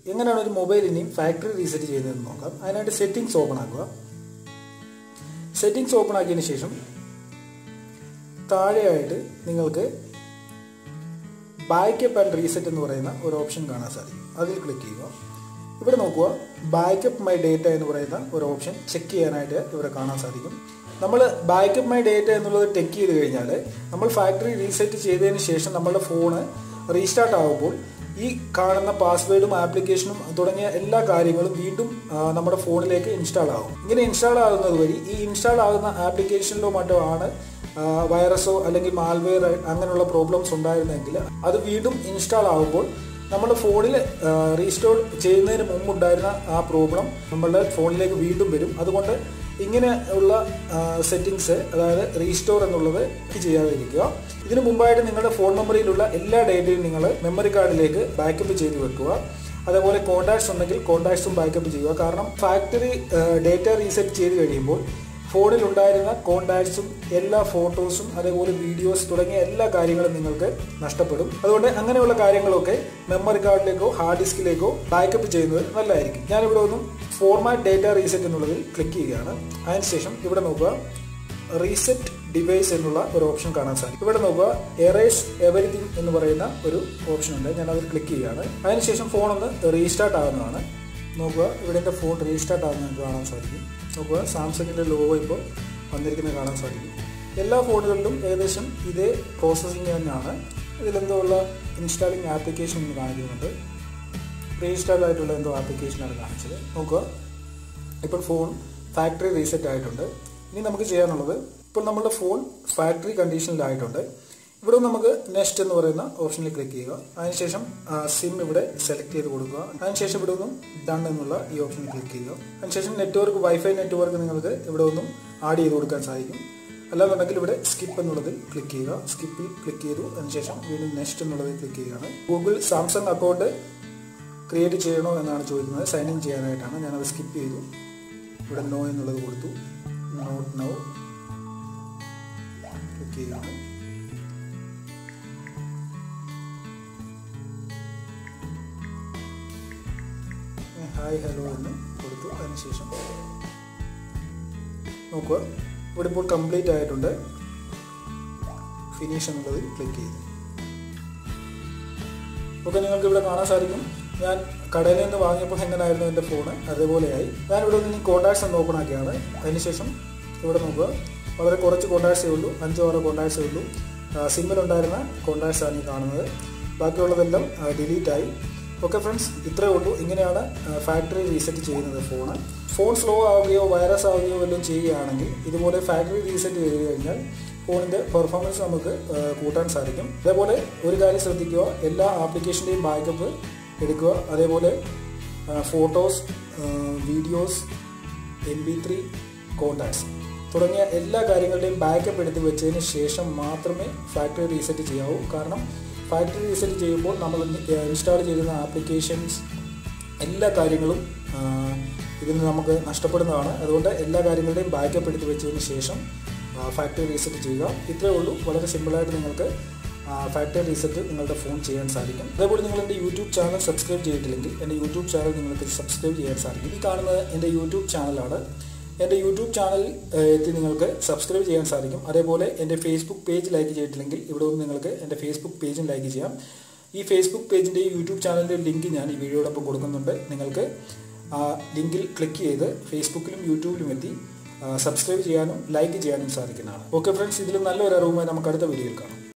എങ്ങനെയാണ് ഒരു മൊബൈൽ ഇനിയും ഫാക്ടറി റീസെറ്റ് ചെയ്യുന്നതെന്ന് നോക്കാം അതിനായിട്ട് സെറ്റിംഗ്സ് ഓപ്പൺ ആക്കുക സെറ്റിംഗ്സ് ഓപ്പൺ ആക്കിയതിന് ശേഷം താഴെയായിട്ട് നിങ്ങൾക്ക് ബാക്കപ്പ് ആൻഡ് റീസെറ്റ് എന്ന് പറയുന്ന ഒരു ഓപ്ഷൻ കാണാൻ സാധിക്കും അതിൽ ക്ലിക്ക് ചെയ്യുക ഇവിടെ നോക്കുക ബാക്കപ്പ് മൈ ഡേറ്റ എന്ന് പറയുന്ന ഒരു ഓപ്ഷൻ ചെക്ക് ചെയ്യാനായിട്ട് ഇവിടെ കാണാൻ സാധിക്കും നമ്മൾ ബാക്കപ്പ് മൈ ഡേറ്റ എന്നുള്ളത് ടെക്ക് ചെയ്ത് കഴിഞ്ഞാൽ നമ്മൾ ഫാക്ടറി റീസെറ്റ് ചെയ്തതിന് ശേഷം നമ്മുടെ ഫോണ് റീസ്റ്റാർട്ട് ആകുമ്പോൾ ഈ കാണുന്ന പാസ്വേഡും ആപ്ലിക്കേഷനും തുടങ്ങിയ എല്ലാ കാര്യങ്ങളും വീണ്ടും ആ, നമ്മുടെ ഫോണിലേക്ക് ഇൻസ്റ്റാൾ ആകും ഇങ്ങനെ ഇൻസ്റ്റാൾ ആകുന്നത് വഴി ഈ ഇൻസ്റ്റാൾ ആകുന്ന ആപ്ലിക്കേഷനിലോ മറ്റോ ആണ് ആ, വൈറസോ അല്ലെങ്കിൽ മാൽവെയർ അങ്ങനെയുള്ള പ്രോബ്ലംസ് ഉണ്ടായിരുന്നെങ്കിൽ അത് വീണ്ടും ഇൻസ്റ്റാൾ ആകുമ്പോൾ നമ്മുടെ ഫോണിൽ റീസ്റ്റോർ ചെയ്യുന്നതിന് മുമ്പുണ്ടായിരുന്ന ആ പ്രോബ്ലം നമ്മളുടെ ഫോണിലേക്ക് വീണ്ടും വരും അതുകൊണ്ട് ഇങ്ങനെ ഉള്ള സെറ്റിങ്സ് അതായത് റീസ്റ്റോർ എന്നുള്ളത് ചെയ്യാതിരിക്കുക ഇതിനു മുമ്പായിട്ട് നിങ്ങളുടെ ഫോൺ മെമ്മറിയിലുള്ള എല്ലാ ഡേറ്റയും നിങ്ങൾ മെമ്മറി കാർഡിലേക്ക് ബാക്കപ്പ് ചെയ്ത് വെക്കുക അതേപോലെ കോൺടാക്ട്സ് ഉണ്ടെങ്കിൽ കോൺടാക്ട്സും ബാക്കപ്പ് ചെയ്യുക കാരണം ഫാക്ടറി ഡേറ്റ റീസെറ്റ് ചെയ്ത് കഴിയുമ്പോൾ ഫോണിൽ ഉണ്ടായിരുന്ന കോണ്ടാക്ട്സും എല്ലാ ഫോട്ടോസും അതേപോലെ വീഡിയോസ് തുടങ്ങിയ എല്ലാ കാര്യങ്ങളും നിങ്ങൾക്ക് നഷ്ടപ്പെടും അതുകൊണ്ട് അങ്ങനെയുള്ള കാര്യങ്ങളൊക്കെ മെമ്മറി കാർഡിലേക്കോ ഹാർഡ് ഡിസ്കിലേക്കോ ബാക്കപ്പ് ചെയ്യുന്നത് നല്ലതായിരിക്കും ഞാനിവിടെ ഒന്നും ഫോർമാറ്റ് ഡേറ്റ റീസെറ്റ് എന്നുള്ളതിൽ ക്ലിക്ക് ചെയ്യുകയാണ് അതിനുശേഷം ഇവിടെ നോക്കുക റീസെറ്റ് ഡിവൈസ് എന്നുള്ള ഒരു ഓപ്ഷൻ കാണാൻ സാധിക്കും ഇവിടെ നോക്കുക എറേസ് എവരിതിങ് എന്ന് പറയുന്ന ഒരു ഓപ്ഷൻ ഉണ്ട് ഞാൻ അതിൽ ക്ലിക്ക് ചെയ്യുകയാണ് അതിനുശേഷം ഫോൺ ഒന്ന് റീസ്റ്റാർട്ട് ആകുന്നതാണ് നോക്കുക ഇവിടെ എൻ്റെ ഫോൺ റീസ്റ്റാർട്ട് ആകുന്നത് നിങ്ങൾക്ക് കാണാൻ സാധിക്കും നോക്കുക സാംസങ്ങിൻ്റെ ലോഗോ ഇപ്പോൾ വന്നിരിക്കുന്നത് കാണാൻ സാധിക്കും എല്ലാ ഫോണുകളിലും ഏകദേശം ഇതേ പ്രോസസ്സിങ് തന്നെയാണ് ഇതിലെന്തോ ഉള്ള ഇൻസ്റ്റാളിങ് ആപ്ലിക്കേഷൻ എന്ന് കാണിക്കുന്നുണ്ട് റീഇൻസ്റ്റാൾ ആയിട്ടുള്ള എന്തോ ആപ്ലിക്കേഷനാണ് കാണിച്ചത് നോക്കുക ഇപ്പോൾ ഫോൺ ഫാക്ടറി റീസെറ്റ് ആയിട്ടുണ്ട് ഇനി നമുക്ക് ചെയ്യാനുള്ളത് ഇപ്പോൾ നമ്മുടെ ഫോൺ ഫാക്ടറി കണ്ടീഷനിലായിട്ടുണ്ട് ഇവിടെ നമുക്ക് നെക്സ്റ്റ് എന്ന് പറയുന്ന ഓപ്ഷനിൽ ക്ലിക്ക് ചെയ്യുക അതിനുശേഷം സിം ഇവിടെ സെലക്ട് ചെയ്ത് കൊടുക്കുക അതിനുശേഷം ഇവിടെ ഒന്നും ഡൺ എന്നുള്ള ഈ ഓപ്ഷനിൽ ക്ലിക്ക് ചെയ്യുക അതിനുശേഷം നെറ്റ്വർക്ക് വൈഫൈ നെറ്റ്വർക്ക് നിങ്ങൾക്ക് ഇവിടെ ഒന്നും ആഡ് ചെയ്ത് കൊടുക്കാൻ സാധിക്കും അല്ലാന്നുണ്ടെങ്കിൽ ഇവിടെ സ്കിപ്പ് എന്നുള്ളതിൽ ക്ലിക്ക് ചെയ്യുക സ്കിപ്പിൽ ക്ലിക്ക് ചെയ്തു അതിനുശേഷം വീണ്ടും നെക്സ്റ്റ് എന്നുള്ളതിൽ ക്ലിക്ക് ചെയ്യുകയാണ് ഗൂഗിൾ സാംസങ് അക്കൗണ്ട് ക്രിയേറ്റ് ചെയ്യണോ എന്നാണ് ചോദിക്കുന്നത് സൈൻ ഇൻ ചെയ്യാനായിട്ടാണ് ഞാനത് സ്കിപ്പ് ചെയ്തു ഇവിടെ നോ എന്നുള്ളത് കൊടുത്തു നോട്ട് നോ ക്ലിക്ക് ചെയ്യുകയാണ് ഹായ് ഹലോ എന്ന് കൊടുത്തു അതിനുശേഷം നോക്കുക ഇവിടെ ഇപ്പോൾ കംപ്ലീറ്റ് ആയിട്ടുണ്ട് ഫിനിഷ് എന്നുള്ളതിൽ ക്ലിക്ക് ചെയ്തു ഓക്കെ നിങ്ങൾക്ക് ഇവിടെ കാണാൻ സാധിക്കും ഞാൻ കടയിൽ നിന്ന് വാങ്ങിയപ്പോൾ എങ്ങനെയായിരുന്നു എൻ്റെ ഫോണ് അതേപോലെയായി ഞാൻ ഇവിടെ നിന്ന് കോൺടാക്ട്സ് ഒന്ന് ഓപ്പൺ ആക്കിയാണ് അതിനുശേഷം ഇവിടെ നോക്കുക വളരെ കുറച്ച് കോൺടാക്ട്സേ ഉള്ളൂ അഞ്ചോ ആറോ കോൺടാക്ട്സേ ഉള്ളൂ സിമ്മിലുണ്ടായിരുന്ന കോൺടാക്ട്സ് ആണ് ഈ കാണുന്നത് ബാക്കിയുള്ളതെല്ലാം ഡിലീറ്റ് ആയി ഓക്കെ ഫ്രണ്ട്സ് ഇത്രയേ ഉള്ളൂ ഇങ്ങനെയാണ് ഫാക്ടറി റീസെറ്റ് ചെയ്യുന്നത് ഫോണ് ഫോൺ സ്ലോ ആവുകയോ വൈറസ് ആവുകയോ വല്ലതും ചെയ്യുകയാണെങ്കിൽ ഇതുപോലെ ഫാക്ടറി റീസെറ്റ് ചെയ്ത് കഴിഞ്ഞാൽ ഫോണിൻ്റെ പെർഫോമൻസ് നമുക്ക് ആ, കൂട്ടാൻ സാധിക്കും അതേപോലെ ഒരു കാര്യം ശ്രദ്ധിക്കുക എല്ലാ ആപ്ലിക്കേഷൻ്റെയും ബാക്കപ്പ് എടുക്കുക അതേപോലെ photos videos M B three contacts തുടങ്ങിയ എല്ലാ കാര്യങ്ങളുടെയും ബാക്കപ്പ് എടുത്ത് വെച്ചതിന് ശേഷം മാത്രമേ ഫാക്ടറി റീസെറ്റ് ചെയ്യാവൂ കാരണം ഫാക്ടറി റീസെറ്റ് ചെയ്യുമ്പോൾ നമ്മൾ ഇൻസ്റ്റാൾ ചെയ്യുന്ന ആപ്ലിക്കേഷൻസ് എല്ലാ കാര്യങ്ങളും ആ, ഇതിന് നമുക്ക് നഷ്ടപ്പെടുന്നതാണ് അതുകൊണ്ട് എല്ലാ കാര്യങ്ങളുടെയും ബാക്കപ്പ് എടുത്ത് വെച്ചതിന് ശേഷം ഫാക്ടറി റീസെറ്റ് ചെയ്യുക ഇത്രയേ ഉള്ളൂ വളരെ സിമ്പിളായിട്ട് നിങ്ങൾക്ക് ഫാക്ടറി റീസെറ്റ് നിങ്ങളുടെ ഫോൺ ചെയ്യാൻ സാധിക്കും അതേപോലെ നിങ്ങൾ എൻ്റെ യൂട്യൂബ് ചാനൽ സബ്സ്ക്രൈബ് ചെയ്തിട്ടില്ലെങ്കിൽ എൻ്റെ യൂട്യൂബ് ചാനൽ നിങ്ങൾക്ക് സബ്സ്ക്രൈബ് ചെയ്യാൻ സാധിക്കും ഈ കാണുന്നത് എൻ്റെ യൂട്യൂബ് ചാനലാണ് എൻ്റെ യൂട്യൂബ് ചാനൽ ഏഹ്, എത്തി നിങ്ങൾക്ക് സബ്സ്ക്രൈബ് ചെയ്യാൻ സാധിക്കും അതേപോലെ എൻ്റെ ഫേസ്ബുക്ക് പേജ് ലൈക്ക് ചെയ്തിട്ടില്ലെങ്കിൽ ഇവിടെ നിന്ന് നിങ്ങൾക്ക് എൻ്റെ ഫേസ്ബുക്ക് പേജും ലൈക്ക് ചെയ്യാം ഈ ഫേസ്ബുക്ക് പേജിൻ്റെയും യൂട്യൂബ് ചാനലിൻ്റെ ലിങ്ക് ഞാൻ ഈ വീഡിയോടൊപ്പം കൊടുക്കുന്നുണ്ട് നിങ്ങൾക്ക് ആ ലിങ്കിൽ ക്ലിക്ക് ചെയ്ത് ഫേസ്ബുക്കിലും യൂട്യൂബിലും എത്തി സബ്സ്ക്രൈബ് ചെയ്യാനും ലൈക്ക് ചെയ്യാനും സാധിക്കുന്നതാണ് ഓക്കെ ഫ്രണ്ട്സ് ഇതിലും നല്ലൊരു അറിവുമായി നമുക്ക് അടുത്ത വീഡിയോയിൽ കാണാം